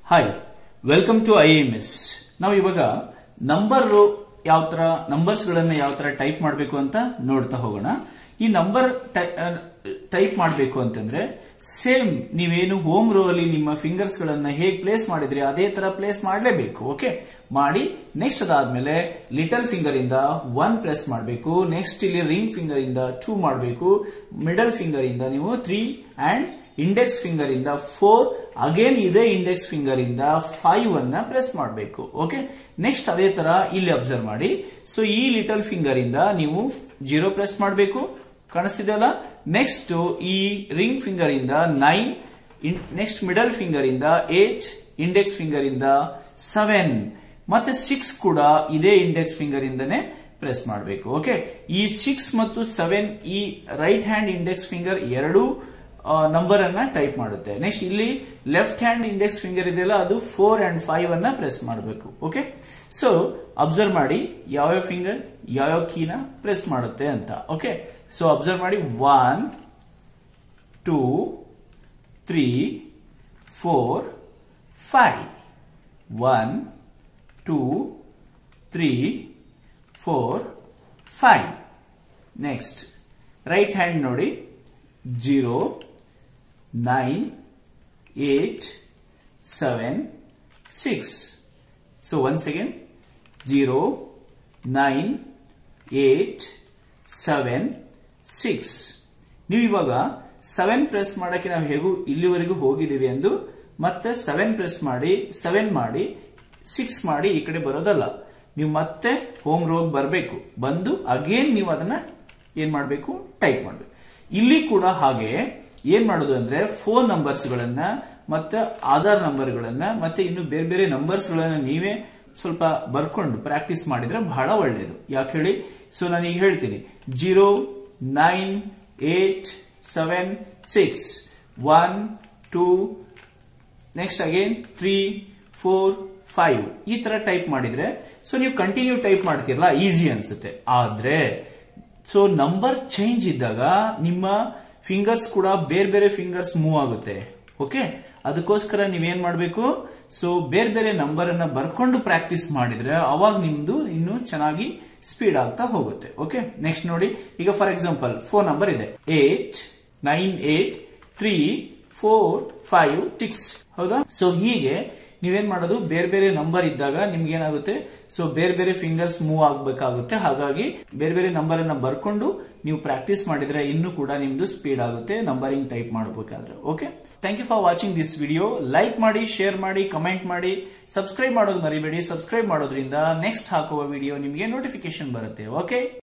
hi welcome to I M S ನಾವು ಇವಾಗ number ಯಾವ ತರ ನಂಬರ್ಸ್ ಗಳನ್ನ ಯಾವ ತರ ಟೈಪ್ ಮಾಡಬೇಕು ಅಂತ ನೋಡ್ತಾ ಹೋಗೋಣ ಈ ನಂಬರ್ ಟೈಪ್ ಮಾಡಬೇಕು ಅಂತಂದ್ರೆ ಸೇಮ್ ನೀವೇನು ಹೋಮ್ ರೋ ಅಲ್ಲಿ ನಿಮ್ಮ ಫಿಂಗರ್ಸ್ ಗಳನ್ನ ಹೇಗ್ ಪ್ಲೇಸ್ ಮಾಡಿದ್ರಿ ಅದೇ ತರ ಪ್ಲೇಸ್ ಮಾಡಲೇಬೇಕು ಓಕೆ ಮಾಡಿ ನೆಕ್ಸ್ಟ್ ಅದಾದ್ಮೇಲೆ ಲಿಟಲ್ ಫಿಂಗರ್ ಇಂದ ಒನ್ ಪ್ರೆಸ್ ಮಾಡಬೇಕು ನೆಕ್ಸ್ಟ್ ಇಲ್ಲಿ ರಿಂಗ್ ಫಿಂಗರ್ ಇಂದ ಟೂ ಮಾಡಬೇಕು ಮಿಡಲ್ ಫಿಂಗರ್ ಇಂದ ನೀವು ತ್ರೀ ಅಂಡ್ ಇಂಡೆಕ್ಸ್ ಫಿಂಗರ್ ಇಂದ ಫೋರ್ ಅಗೇನ್ ಇದೇ ಇಂಡೆಕ್ಸ್ ಫಿಂಗರ್ ಇಂದ ಫೈವ್ ಅನ್ನ ಪ್ರೆಸ್ ಮಾಡಬೇಕು ಓಕೆ ನೆಕ್ಸ್ಟ್ ಅದೇ ತರ ಇಲ್ಲಿ ಅಬ್ಸರ್ವ್ ಮಾಡಿ ಸೊ ಈ ಲಿಟಲ್ ಫಿಂಗರ್ ಇಂದ ನೀವು ಜೀರೋ ಪ್ರೆಸ್ ಮಾಡಬೇಕು ಕಾಣಿಸ್ತಿದೆಯಲ್ಲ ನೆಕ್ಸ್ಟ್ ಈ ರಿಂಗ್ ಫಿಂಗರ್ ಇಂದ ನೈನ್ ನೆಕ್ಸ್ಟ್ ಮಿಡಲ್ ಫಿಂಗರ್ ಇಂದ ಏಟ್ ಇಂಡೆಕ್ಸ್ ಫಿಂಗರ್ ಇಂದ ಸೆವೆನ್ ಮತ್ತೆ ಸಿಕ್ಸ್ ಕೂಡ ಇದೇ ಇಂಡೆಕ್ಸ್ ಫಿಂಗರ್ ಇಂದನೇ ಪ್ರೆಸ್ ಮಾಡಬೇಕು ಓಕೆ ಈ ಸಿಕ್ಸ್ ಮತ್ತು ಸೆವೆನ್ ಈ ರೈಟ್ ಹ್ಯಾಂಡ್ ಇಂಡೆಕ್ಸ್ ಫಿಂಗರ್ ಎರಡು ನಂಬರ್ ಅನ್ನ ಟೈಪ್ ಮಾಡುತ್ತೆ ನೆಕ್ಸ್ಟ್ ಇಲ್ಲಿ ಲೆಫ್ಟ್ ಹ್ಯಾಂಡ್ ಇಂಡೆಕ್ಸ್ ಫಿಂಗರ್ ಇದೆಯಲ್ಲ ಅದು ಫೋರ್ ಅಂಡ್ ಫೈವ್ ಅನ್ನ ಪ್ರೆಸ್ ಮಾಡಬೇಕು ಓಕೆ ಸೊ ಅಬ್ಸರ್ವ್ ಮಾಡಿ ಯಾವ್ಯಾವ ಫಿಂಗರ್ ಯಾವ್ಯಾವ ಕೀನ ಪ್ರೆಸ್ ಮಾಡುತ್ತೆ ಅಂತ ಓಕೆ ಸೊ ಅಬ್ಸರ್ವ್ ಮಾಡಿ one two three four five one two three four five next right hand ನೋಡಿ zero nine eight seven six so one second zero nine eight seven six ನೀವು ಇವಾಗ seven press ಮಾಡಕ್ಕೆ ನಾವು ಹೇಗೂ ಇಲ್ಲಿವರೆಗೂ ಹೋಗಿದ್ದೀವಿ ಎಂದು ಮತ್ತೆ ಸೆವೆನ್ ಪ್ರೆಸ್ ಮಾಡಿ ಸೆವೆನ್ ಮಾಡಿ ಸಿಕ್ಸ್ ಮಾಡಿ ಈ ಕಡೆ ಬರೋದಲ್ಲ ನೀವು ಮತ್ತೆ ಹೋಮ್ ರೋಗ್ ಬರಬೇಕು ಬಂದು ಅಗೇನ್ ನೀವು ಅದನ್ನ ಏನ್ ಮಾಡಬೇಕು ಟೈಪ್ ಮಾಡಬೇಕು ಇಲ್ಲಿ ಕೂಡ ಹಾಗೆ ಏನ್ ಮಾಡೋದು ಅಂದ್ರೆ ಫೋನ್ ನಂಬರ್ಸ್ ಗಳನ್ನ ಮತ್ತೆ ಆಧಾರ್ ನಂಬರ್ ಗಳನ್ನ ಮತ್ತೆ ಇನ್ನು ಬೇರೆ ಬೇರೆ ನಂಬರ್ಸ್ ಗಳನ್ನ ನೀವೇ ಸ್ವಲ್ಪ ಬರ್ಕೊಂಡು ಪ್ರಾಕ್ಟೀಸ್ ಮಾಡಿದ್ರೆ ಬಹಳ ಒಳ್ಳೆಯದು ಯಾಕೆ ಹೇಳಿ ಸೊ ನಾನು ಈಗ ಹೇಳ್ತೀನಿ zero nine eight seven six one two next again three four five ಈ ತರ ಟೈಪ್ ಮಾಡಿದ್ರೆ ಸೊ ನೀವು ಕಂಟಿನ್ಯೂ ಟೈಪ್ ಮಾಡ್ತೀರಲ್ಲ ಈಸಿ ಅನ್ಸುತ್ತೆ ಆದ್ರೆ ಸೊ ನಂಬರ್ ಚೇಂಜ್ ಇದ್ದಾಗ ನಿಮ್ಮ ಫಿಂಗರ್ಸ್ ಕೂಡ ಬೇರೆ ಬೇರೆ ಫಿಂಗರ್ಸ್ ಮೂವ್ ಆಗುತ್ತೆ ಓಕೆ ಅದಕ್ಕೋಸ್ಕರ ನೀವೇನ್ ಮಾಡಬೇಕು ಸೊ ಬೇರೆ ಬೇರೆ ನಂಬರ್ ಅನ್ನ ಬರ್ಕೊಂಡು ಪ್ರಾಕ್ಟೀಸ್ ಮಾಡಿದ್ರೆ ಅವಾಗ ನಿಮ್ದು ಇನ್ನು ಚೆನ್ನಾಗಿ ಸ್ಪೀಡ್ ಆಗ್ತಾ ಹೋಗುತ್ತೆ ಓಕೆ ನೆಕ್ಸ್ಟ್ ನೋಡಿ ಈಗ ಫಾರ್ ಎಕ್ಸಾಂಪಲ್ ಫೋನ್ ನಂಬರ್ ಇದೆ eight nine eight three four five six ಹೌದಾ ಸೊ ಹೀಗೆ ನೀವೇನ್ ಮಾಡೋದು ಬೇರೆ ಬೇರೆ ನಂಬರ್ ಇದ್ದಾಗ ನಿಮ್ಗೆ ಏನಾಗುತ್ತೆ ಸೊ ಬೇರೆ ಬೇರೆ ಫಿಂಗರ್ಸ್ ಮೂವ್ ಆಗ್ಬೇಕಾಗುತ್ತೆ ಹಾಗಾಗಿ ಬೇರೆ ಬೇರೆ ನಂಬರ್ ಅನ್ನ ಬರ್ಕೊಂಡು ನೀವು ಪ್ರಾಕ್ಟೀಸ್ ಮಾಡಿದ್ರೆ ಇನ್ನೂ ಕೂಡ ನಿಮ್ದು ಸ್ಪೀಡ್ ಆಗುತ್ತೆ ನಂಬರಿಂಗ್ ಟೈಪ್ ಮಾಡಬೇಕಾದ್ರೆ okay thank you for watching this video like ಮಾಡಿ ಶೇರ್ ಮಾಡಿ ಕಮೆಂಟ್ ಮಾಡಿ ಸಬ್ಸ್ಕ್ರೈಬ್ ಮಾಡೋದು ಮರಿಬೇಡಿ ಸಬ್ಸ್ಕ್ರೈಬ್ ಮಾಡೋದ್ರಿಂದ ನೆಕ್ಸ್ಟ್ ಹಾಕುವ ವಿಡಿಯೋ ನಿಮಗೆ ನೋಟಿಫಿಕೇಶನ್ ಬರುತ್ತೆ ಓಕೆ